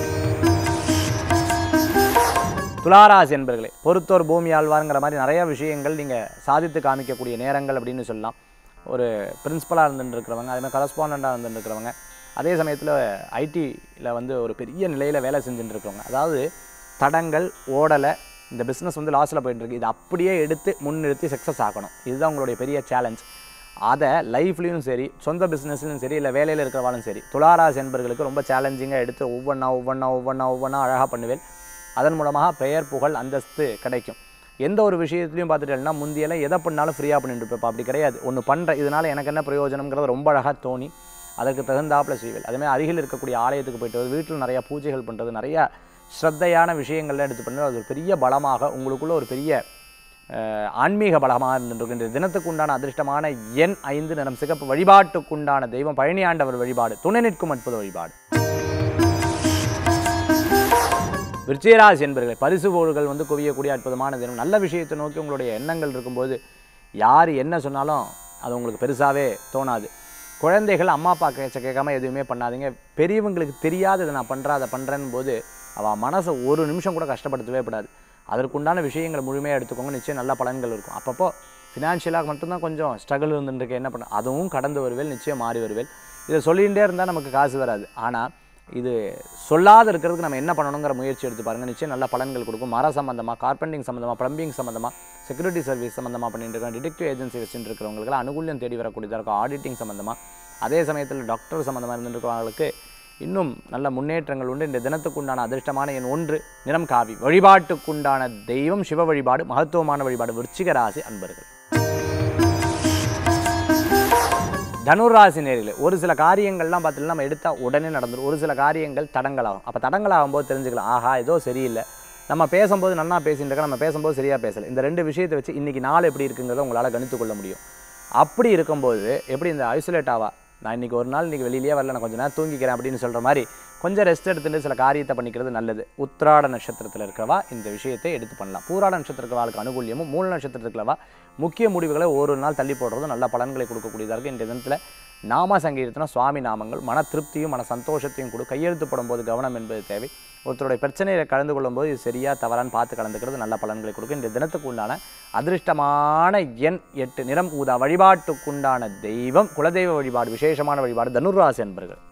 Speaker 1: துளாராசி என்பர்களே பொறுத்தோர் பூமி ஆழ்வாருங்கிற மாதிரி நிறைய விஷயங்கள் நீங்கள் சாதித்து காமிக்கக்கூடிய நேரங்கள் அப்படின்னு சொல்லலாம் ஒரு பிரின்ஸிபலாக இருந்துட்டு இருக்கிறவங்க அதே மாதிரி கரஸ்பாண்டாக இருந்துட்டு இருக்கிறவங்க அதே சமயத்தில் ஐடியில் வந்து ஒரு பெரிய நிலையில் வேலை செஞ்சுட்டு இருக்கிறவங்க அதாவது தடங்கள் ஓடலை இந்த பிஸ்னஸ் வந்து லாஸில் போயிட்டுருக்கு இதை அப்படியே எடுத்து முன்னிறுத்தி சக்ஸஸ் ஆகணும் இதுதான் உங்களுடைய பெரிய சேலஞ்ச் அதை லைஃப்லேயும் சரி சொந்த பிஸ்னஸ்லையும் சரி இல்லை வேலையில் இருக்கிறவாலும் சரி துளாராசி என்பர்களுக்கு ரொம்ப சேலஞ்சிங்காக எடுத்து ஒவ்வொன்றா ஒவ்வொன்றா ஒவ்வொன்றா ஒவ்வொன்றா அழகாக பண்ணுவேன் அதன் மூலமாக பெயர் புகழ் அந்தஸ்து கிடைக்கும் எந்த ஒரு விஷயத்துலையும் பார்த்துட்டேன்னா முந்தியெல்லாம் எதை பண்ணாலும் ஃப்ரீயாக பண்ணிட்டு இருப்பேன் அப்படி கிடையாது ஒன்று பண்ணுற இதனால் எனக்கு என்ன பிரயோஜனம்ங்கிறது ரொம்ப அழகாக தோணி அதற்கு தகுந்தாப்புல செய்வேன் அதேமாதிரி அருகில் இருக்கக்கூடிய ஆலயத்துக்கு போயிட்டு வந்து வீட்டில் நிறையா பூஜைகள் பண்ணுறது நிறையா ஸ்ரத்தையான விஷயங்கள்லாம் எடுத்து பண்ணுறது அது ஒரு பெரிய பலமாக உங்களுக்குள்ள ஒரு பெரிய அஹ், ஆன்மீக பலமாக இருந்துருக்கின்ற தினத்துக்கு உண்டான அதிர்ஷ்டமான எண் ஐந்து நிறம் சிகப்பு வழிபாட்டுக்குண்டான தெய்வம் பழனி ஆண்டவர் வழிபாடு துணை நிற்கும் அற்புத வழிபாடு விருச்சிகராசி என்பர்களை பரிசு பொருள்கள் வந்து குவியக்கூடிய அற்புதமான தினம் நல்ல விஷயத்தை நோக்கி உங்களுடைய எண்ணங்கள் இருக்கும்போது யார் என்ன சொன்னாலும் அது உங்களுக்கு பெருசாகவே தோணாது குழந்தைகள் அம்மா அப்பா கேச்ச கேட்காம எதுவுமே பண்ணாதீங்க பெரியவங்களுக்கு தெரியாது இதை நான் பண்ணுறேன் அதை பண்ணுறேன்னு போது அவள் மனசை ஒரு நிமிஷம் கூட கஷ்டப்படுத்தவே கூடாது அதற்குண்டான விஷயங்களை முழுமையாக எடுத்துக்கோங்க நிச்சயம் நல்ல பலன்கள் இருக்கும் அப்பப்போ ஃபினான்ஷியலாக மட்டும்தான் கொஞ்சம் ஸ்ட்ரகிள் இருந்துருக்கு என்ன பண்ண அதுவும் கடந்து வருவேல் நிச்சயம் மாறி வருவேல் இதை சொல்லிகிட்டே இருந்தால் நமக்கு காசு வராது ஆனால் இது சொல்லாத இருக்கிறதுக்கு நம்ம என்ன பண்ணணுங்கிற முயற்சி எடுத்து பாருங்கள் நிச்சயம் நல்ல பலன்கள் கொடுக்கும் மர சம்மந்தமாக கார்பெண்டிங் சம்மந்தமாக ப்ளம்பிங் சம்மந்தமாக செக்யூரிட்டி சர்வீஸ் சம்மந்தமாக பண்ணிட்டு இருக்கோம் டிடெக்டிவ் ஏஜென்சி வச்சுட்டு இருக்கிறவங்களுக்கு அனுகூல்யம் தேடி வரக்கூடியதாக இருக்கும் ஆடிட்டிங் சம்மந்தமாக அதே சமயத்தில் டாக்டர் சம்மந்தமாக இருந்துருக்கிறவங்களுக்கு இன்னும் நல்ல முன்னேற்றங்கள் உண்டு இந்த தினத்துக்குண்டான அதிர்ஷ்டமான எண் ஒன்று நிறம் காவி வழிபாட்டுக்குண்டான தெய்வம் சிவ வழிபாடு மகத்துவமான வழிபாடு விருச்சிக ராசி அன்பர்கள் தனுராசி நேரில் ஒரு சில காரியங்கள்லாம் பார்த்தீங்கன்னா நம்ம எடுத்தால் உடனே நடந்துடும் ஒரு சில காரியங்கள் தடங்களாகும் அப்போ தடங்களாகும் போது தெரிஞ்சுக்கலாம் ஆஹா ஏதோ சரியில்லை நம்ம பேசும்போது நன்னா பேசிட்டு இருக்கோம் நம்ம பேசும்போது சரியாக பேசலை இந்த ரெண்டு விஷயத்தை வச்சு இன்றைக்கி நாள் எப்படி இருக்குங்கிறத உங்களால் கணித்து கொள்ள முடியும் அப்படி இருக்கும்போது எப்படி இந்த ஐசோலேட் ஆவா நான் இன்றைக்கி ஒரு நாள் இன்றைக்கி வெளியிலே வரல நான் கொஞ்சம் நேரம் தூங்கிக்கிறேன் அப்படின்னு சொல்கிற மாதிரி கொஞ்சம் ரெஸ்ட் எடுத்துட்டு சில காரியத்தை பண்ணிக்கிறது நல்லது உத்திராட நட்சத்திரத்தில் இருக்கிறவா இந்த விஷயத்தை எடுத்து பண்ணலாம் பூராட நட்சத்திரத்துக்கு அனுகூல்யமும் மூல நட்சத்திரத்துக்குள்ளவா முக்கிய முடிவுகளை ஒரு நாள் தள்ளி போடுறதும் நல்ல பலன்களை கொடுக்கக்கூடியதாக இருக்குது இந்த தினத்தில் நாம சங்கீர்த்தனம் சுவாமி நாமங்கள் மன திருப்தியும் மன சந்தோஷத்தையும் கொடு கையெழுத்து போடும்போது கவனம் என்பது தேவை ஒருத்தருடைய பிரச்சனையில் கலந்து கொள்ளும்போது இது சரியா தவறான்னு பார்த்து கலந்துக்கிறது நல்ல பலன்களை கொடுக்கும் இந்த தினத்துக்கு உண்டான அதிர்ஷ்டமான எண் எட்டு நிறம் ஊதா வழிபாட்டுக்குண்டான தெய்வம் குலதெய்வ வழிபாடு விசேஷமான வழிபாடு தனுர்ராசி என்பர்கள்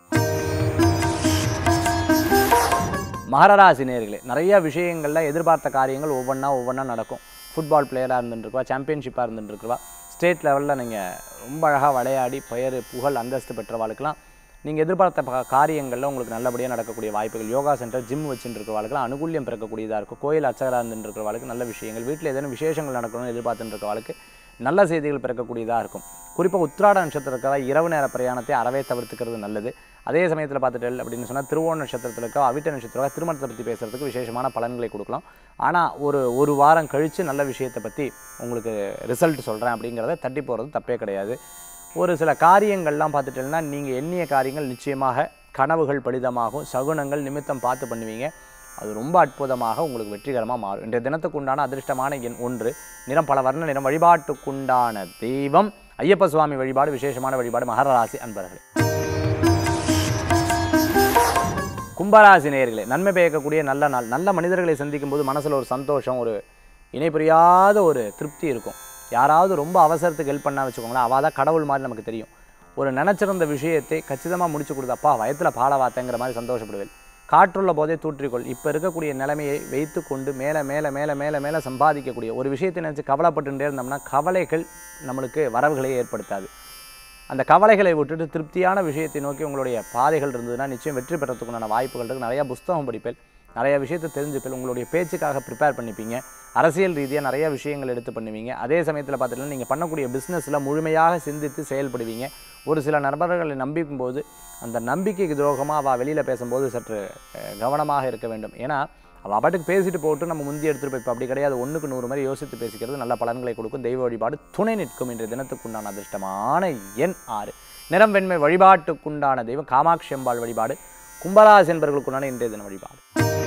Speaker 1: மகரராசி நேர்களே நிறைய விஷயங்களில் எதிர்பார்த்த காரியங்கள் ஒவ்வொன்றா ஒவ்வொன்றா நடக்கும் ஃபுட்பால் பிளேயராக இருந்துருக்குவா சாம்பியன்ஷிப்பாக இருந்துருக்குவா ஸ்டேட் லெவலில் நீங்கள் ரொம்ப அழகாக விளையாடி பெயர் புகழ் அந்தஸ்து பெற்றவாளுக்கெல்லாம் நீங்கள் எதிர்பார்த்த ப- காரியங்களில் உங்களுக்கு நல்லபடியாக நடக்கக்கூடிய வாய்ப்புகள் யோகா சென்டர் ஜிம் வச்சுட்டு இருக்கிறவாளுக்கெல்லாம் அனுகூல்யம் பிறக்கக்கூடியதாக இருக்கும் கோயில் அர்ச்சகராக இருந்துட்டு இருக்கிறவாளுக்கு நல்ல விஷயங்கள் வீட்டில் ஏதேனும் விசேஷங்கள் நடக்கணும்னு எதிர்பார்த்துட்டு இருக்கிறவாளுக்கு நல்ல செய்திகள் பிறக்கக்கூடியதாக இருக்கும் குறிப்பாக உத்திராட நட்சத்திரம் இருக்கிற இரவு நேர பிரயாணத்தை அறவே தவிர்த்துக்கிறது நல்லது அதே சமயத்தில் பார்த்துட்டு அப்படின்னு சொன்னால் திருவோண நட்சத்திரத்தில் இருக்க அவிட்ட நட்சத்திரம் திருமணத்தை பற்றி பேசுகிறதுக்கு விசேஷமான பலன்களை கொடுக்கலாம் ஆனால் ஒரு ஒரு வாரம் கழித்து நல்ல விஷயத்தை பற்றி உங்களுக்கு ரிசல்ட் சொல்கிறேன் அப்படிங்கிறத தட்டி போகிறது தப்பே கிடையாது ஒரு சில காரியங்கள்லாம் பார்த்துட்டீங்கன்னா நீங்கள் எண்ணிய காரியங்கள் நிச்சயமாக கனவுகள் பலிதமாகும் சகுனங்கள் நிமித்தம் பார்த்து பண்ணுவீங்க அது ரொம்ப அற்புதமாக உங்களுக்கு வெற்றிகரமாக மாறும் இன்றைய தினத்துக்கு உண்டான அதிர்ஷ்டமான எண் ஒன்று நிறம் பல வர்ண நிறம் வழிபாட்டுக்குண்டான தெய்வம் ஐயப்ப சுவாமி வழிபாடு விசேஷமான வழிபாடு மகர ராசி அன்பர்களே கும்பராசி நேயர்களே நன்மை பயக்கக்கூடிய நல்ல நாள் நல்ல மனிதர்களை சந்திக்கும் போது மனசில் ஒரு சந்தோஷம் ஒரு இணை புரியாத ஒரு திருப்தி இருக்கும் யாராவது ரொம்ப அவசரத்துக்கு ஹெல்ப் பண்ணா வச்சுக்கோங்களேன் அவள் தான் கடவுள் மாதிரி நமக்கு தெரியும் ஒரு நினச்சிருந்த விஷயத்தை கச்சிதமாக முடிச்சு கொடுத்தப்பா வயத்தில் பாட வாத்தங்கிற மாதிரி சந்தோஷப்படுவேன் காற்றுள்ள போதே தூற்றிக்கொள் இப்போ இருக்கக்கூடிய நிலைமையை வைத்து கொண்டு மேலே மேலே மேலே மேலே மேலே சம்பாதிக்கக்கூடிய ஒரு விஷயத்தை நினச்சி கவலைப்பட்டுட்டே இருந்தோம்னா கவலைகள் நம்மளுக்கு வரவுகளை ஏற்படுத்தாது அந்த கவலைகளை விட்டுட்டு திருப்தியான விஷயத்தை நோக்கி உங்களுடைய பாதைகள் இருந்ததுன்னா நிச்சயம் வெற்றி பெறத்துக்குண்டான வாய்ப்புகள் இருக்குது நிறையா புஸ்தகம் படிப்பேன் நிறைய விஷயத்தை தெரிஞ்சுப்பேன் உங்களுடைய பேச்சுக்காக ப்ரிப்பேர் பண்ணிப்பீங்க அரசியல் ரீதியாக நிறைய விஷயங்கள் எடுத்து பண்ணுவீங்க அதே சமயத்தில் பார்த்துட்டீங்கன்னா நீங்கள் பண்ணக்கூடிய பிஸ்னஸில் முழுமையாக சிந்தித்து செயல்படுவீங்க ஒரு சில நண்பர்களை நம்பிக்கும் போது அந்த நம்பிக்கைக்கு துரோகமாக அவள் வெளியில் பேசும்போது சற்று அஹ், கவனமாக இருக்க வேண்டும் ஏன்னா அவள் பாட்டுக்கு பேசிட்டு போட்டு நம்ம முந்தி எடுத்துகிட்டு போய் இப்போ அப்படி கிடையாது ஒன்றுக்கு நூறு மாதிரி யோசித்து பேசிக்கிறது நல்ல பலன்களை கொடுக்கும் தெய்வ வழிபாடு துணை நிற்கும் இன்றைய தினத்துக்குண்டான அதிர்ஷ்டமான எண் ஆறு நிறம் வெண்மை வழிபாட்டுக்குண்டான தெய்வம் காமாட்சி அம்பாள் வழிபாடு கும்பராசி என்பவர்களுக்குண்டான இன்றைய தின வழிபாடு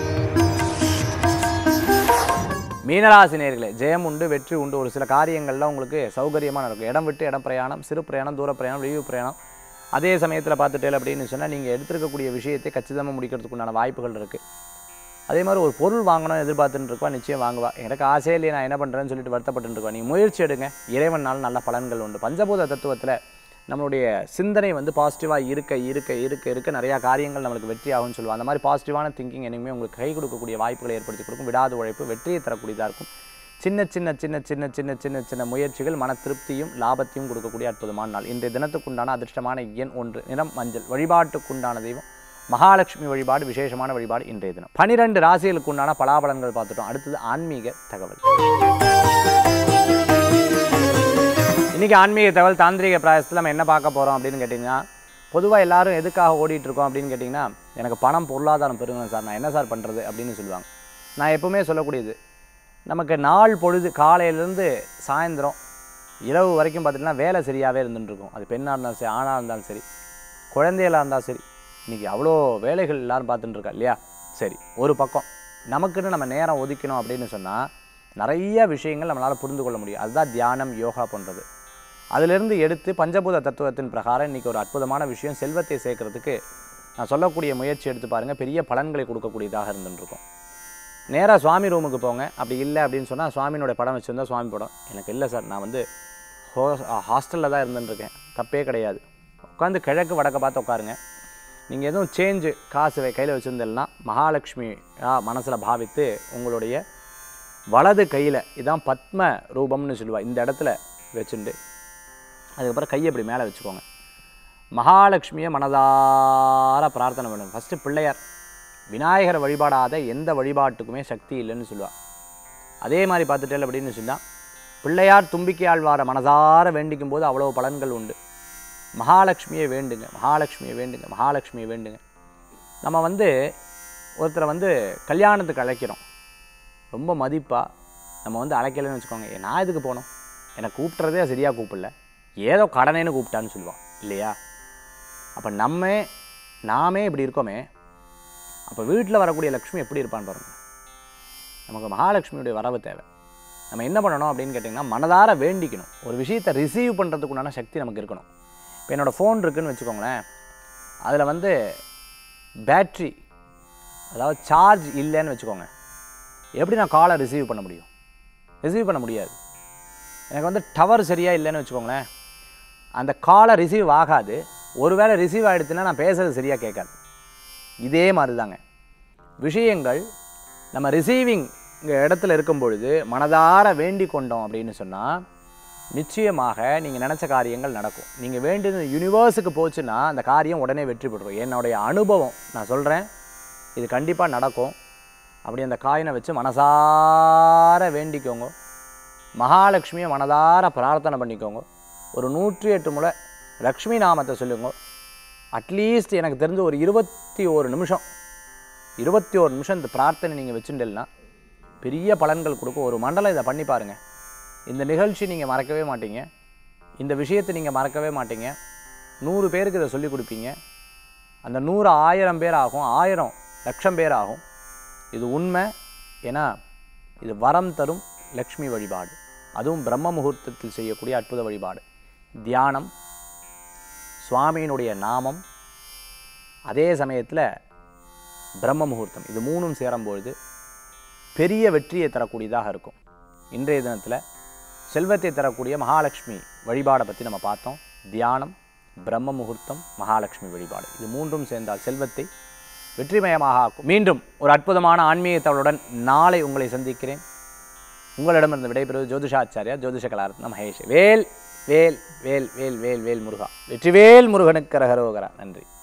Speaker 1: மீனராசி நேர்களே ஜெயம் உண்டு வெற்றி உண்டு ஒரு சில காரியங்கள்லாம் உங்களுக்கு சௌகரியமாக நடக்கும் இடம் விட்டு இடம் பிரயாணம் சிறு பிரயாணம் தூர பிரயாணம் வெளியூர் பிரயாணம் அதே சமயத்தில் பார்த்துட்டேன் அப்படின்னு சொன்னால் நீங்கள் எடுத்திருக்கக்கூடிய விஷயத்தை கச்சிதமாக முடிக்கிறதுக்கு உண்டான வாய்ப்புகள் இருக்குது அதே மாதிரி ஒரு பொருள் வாங்கணும் எதிர்பார்த்துட்டு இருக்கா நிச்சயம் வாங்குவா எனக்கு ஆசையே இல்லையே நான் என்ன பண்ணுறேன்னு சொல்லிட்டு வருத்தப்பட்டு இருக்கா நீங்கள் முயற்சி எடுங்க இறைவனால் நல்ல பலன்கள் உண்டு பஞ்சபூத தத்துவத்தில் நம்மளுடைய சிந்தனை வந்து பாசிட்டிவாக இருக்க இருக்க இருக்க இருக்க நிறையா காரியங்கள் நம்மளுக்கு வெற்றி ஆகும்னு சொல்லுவாங்க அந்த மாதிரி பாசிட்டிவான திங்கிங் இனிமேல் உங்களுக்கு கை கொடுக்கக்கூடிய வாய்ப்புகளை ஏற்படுத்தி கொடுக்கும் விடாத உழைப்பு வெற்றியை தரக்கூடியதாக இருக்கும் சின்ன சின்ன சின்ன சின்ன சின்ன சின்ன சின்ன முயற்சிகள் மன திருப்தியும் லாபத்தையும் கொடுக்கக்கூடிய அற்புதமான நாள் இன்றைய தினத்துக்குண்டான அதிர்ஷ்டமான எண் ஒன்று நிறம் மஞ்சள் வழிபாட்டுக்குண்டான தெய்வம் மகாலட்சுமி வழிபாடு விசேஷமான வழிபாடு இன்றைய தினம் பனிரெண்டு ராசிகளுக்கு உண்டான பலாபலன்கள் பார்த்துட்டோம் அடுத்தது ஆன்மீக தகவல் இன்றைக்கி ஆன்மீக தகவல் தாந்திரிக பிராயசத்தில் நம்ம என்ன பார்க்க போகிறோம் அப்படின்னு கேட்டிங்கன்னா பொதுவாக எல்லாரும் எதுக்காக ஓடிட்டு இருக்கோம் அப்படின்னு கேட்டிங்கன்னா எனக்கு பணம் பொருளாதாரம் பெருங்கணும் சார் நான் என்ன சார் பண்ணுறது அப்படின்னு சொல்லுவாங்க நான் எப்பவுமே சொல்லக்கூடியது நமக்கு நாள் பொழுது காலையிலேருந்து சாயந்தரம் இரவு வரைக்கும் பார்த்திங்கன்னா வேலை சரியாகவே இருந்துட்டு இருக்கும் அது பெண்ணாக இருந்தாலும் சரி ஆணாக இருந்தாலும் சரி குழந்தைகளாக இருந்தாலும் சரி இன்றைக்கி அவ்வளோ வேலைகள் எல்லாரும் பார்த்துட்டு இருக்கா இல்லையா சரி ஒரு பக்கம் நமக்குன்னு நம்ம நேரம் ஒதுக்கணும் அப்படின்னு சொன்னால் நிறைய விஷயங்கள் நம்மளால் புரிந்து கொள்ள முடியும் அதுதான் தியானம் யோகா போன்றது அதிலிருந்து எடுத்து பஞ்சபூத தத்துவத்தின் பிரகாரம் இன்றைக்கி ஒரு அற்புதமான விஷயம் செல்வத்தை சேர்க்கறதுக்கு நான் சொல்லக்கூடிய முயற்சி எடுத்து பாருங்கள் பெரிய பலன்களை கொடுக்கக்கூடியதாக இருந்துருக்கும் நேராக சுவாமி ரூமுக்கு போங்க அப்படி இல்லை அப்படின்னு சொன்னால் சுவாமியோட படம் வச்சுருந்தா சுவாமி படம் எனக்கு இல்லை சார் நான் வந்து ஹோ ஹாஸ்டலில் தான் இருந்துட்டுருக்கேன் தப்பே கிடையாது உட்காந்து கிழக்கு வடக்க பார்த்து உட்காருங்க நீங்கள் எதுவும் சேஞ்சு காசு கையில் வச்சுருந்தேன்னா மகாலட்சுமி மனசில் பாவித்து உங்களுடைய வலது கையில் இதான் பத்ம ரூபம்னு சொல்லுவா இந்த இடத்துல வச்சுண்டு அதுக்கப்புறம் கையை இப்படி மேலே வச்சுக்கோங்க மகாலட்சுமியை மனதார பிரார்த்தனை பண்ணுங்க ஃபஸ்ட்டு பிள்ளையார் விநாயகர் வழிபாடாத எந்த வழிபாட்டுக்குமே சக்தி இல்லைன்னு சொல்லுவாள் அதே மாதிரி பார்த்துட்டேன் அப்படின்னு சொன்னால் பிள்ளையார் தும்பிக்கை ஆழ்வார மனதார வேண்டிக்கும் போது அவ்வளோ பலன்கள் உண்டு மகாலட்சுமியை வேண்டுங்க மகாலட்சுமியை வேண்டுங்க மகாலட்சுமியை வேண்டுங்க நம்ம வந்து ஒருத்தரை வந்து கல்யாணத்துக்கு அழைக்கிறோம் ரொம்ப மதிப்பாக நம்ம வந்து அழைக்கலைன்னு வச்சுக்கோங்க "ஏ, நான் எதுக்கு போகணும் என்னை கூப்பிட்றதே சரியாக கூப்பிடல ஏதோ கடனேன்னு கூப்பிட்டான்னு சொல்லுவான் இல்லையா அப்போ நம்ம நாமே இப்படி இருக்கோமே அப்போ வீட்டில் வரக்கூடிய லக்ஷ்மி எப்படி இருப்பான்னு பாருங்க நமக்கு மகாலட்சுமியுடைய வரவு தேவை நம்ம என்ன பண்ணணும் அப்படின்னு கேட்டிங்கன்னா மனதார வேண்டிக்கணும் ஒரு விஷயத்தை ரிசீவ் பண்ணுறதுக்குண்டான சக்தி நமக்கு இருக்கணும் இப்போ என்னோடய ஃபோன் இருக்குன்னு வச்சுக்கோங்களேன் அதில் வந்து பேட்ரி அதாவது சார்ஜ் இல்லைன்னு வச்சுக்கோங்க எப்படி நான் காலை ரிசீவ் பண்ண முடியும் ரிசீவ் பண்ண முடியாது எனக்கு வந்து டவர் சரியாக இல்லைன்னு வச்சுக்கோங்களேன் அந்த காலை ரிசீவ் ஆகாது ஒருவேளை ரிசீவ் ஆகிடுச்சுன்னா நான் பேசுகிறது சரியாக கேட்காது இதே மாதிரி தாங்க விஷயங்கள் நம்ம ரிசீவிங் இங்கே இடத்துல இருக்கும் பொழுது மனதார வேண்டிக் கொண்டோம் அப்படின்னு சொன்னால் நிச்சயமாக நீங்கள் நினச்ச காரியங்கள் நடக்கும் நீங்கள் வேண்டியது யூனிவர்ஸுக்கு போச்சுன்னா அந்த காரியம் உடனே வெற்றி பெறும் என்னுடைய அனுபவம் நான் சொல்கிறேன் இது கண்டிப்பாக நடக்கும் அப்படி அந்த காயினை வச்சு மனசார வேண்டிக்கோங்க மகாலட்சுமியை மனதார பிரார்த்தனை பண்ணிக்கோங்க ஒரு நூற்றி எட்டு முறை லக்ஷ்மி நாமத்தை சொல்லுங்க அட்லீஸ்ட் எனக்கு தெரிஞ்ச ஒரு இருபத்தி ஒரு நிமிஷம் இருபத்தி ஒரு நிமிஷம் இந்த பிரார்த்தனை நீங்கள் வச்சுட்டேன்னா பெரிய பலன்கள் கொடுக்கும் ஒரு மண்டலம் இதை பண்ணி பாருங்கள் இந்த நிகழ்ச்சி நீங்கள் மறக்கவே மாட்டீங்க இந்த விஷயத்தை நீங்கள் மறக்கவே மாட்டீங்க நூறு பேருக்கு இதை சொல்லிக் கொடுப்பீங்க அந்த நூறு ஆயிரம் பேர் ஆகும் ஆயிரம் லட்சம் பேர் ஆகும் இது உண்மை ஏன்னா இது வரம் தரும் லக்ஷ்மி வழிபாடு அதுவும் பிரம்ம முகூர்த்தத்தில் செய்யக்கூடிய அற்புத வழிபாடு தியானம் சுவாமியினுடைய நாமம் அதே சமயத்தில் பிரம்ம முகூர்த்தம் இது மூணும் சேரும்பொழுது பெரிய வெற்றியை தரக்கூடியதாக இருக்கும் இன்றைய தினத்தில் செல்வத்தை தரக்கூடிய மகாலட்சுமி வழிபாடை பற்றி நம்ம பார்த்தோம் தியானம் பிரம்ம முகூர்த்தம் மகாலட்சுமி வழிபாடு இது மூன்றும் சேர்ந்தால் செல்வத்தை வெற்றிமயமாக ஆக்கும் மீண்டும் ஒரு அற்புதமான ஆன்மீகத்தவளுடன் நாளை உங்களை சந்திக்கிறேன் உங்களிடமிருந்து விடைபெறுவது ஜோதிஷாச்சாரியா ஜோதிஷ கலாரத்ன மகேஷ் வேல் வேல் வேல் வேல் வேல் வேல் முருகா வெற்றிவேல் முருகனுக்கு ரகரோகரா நன்றி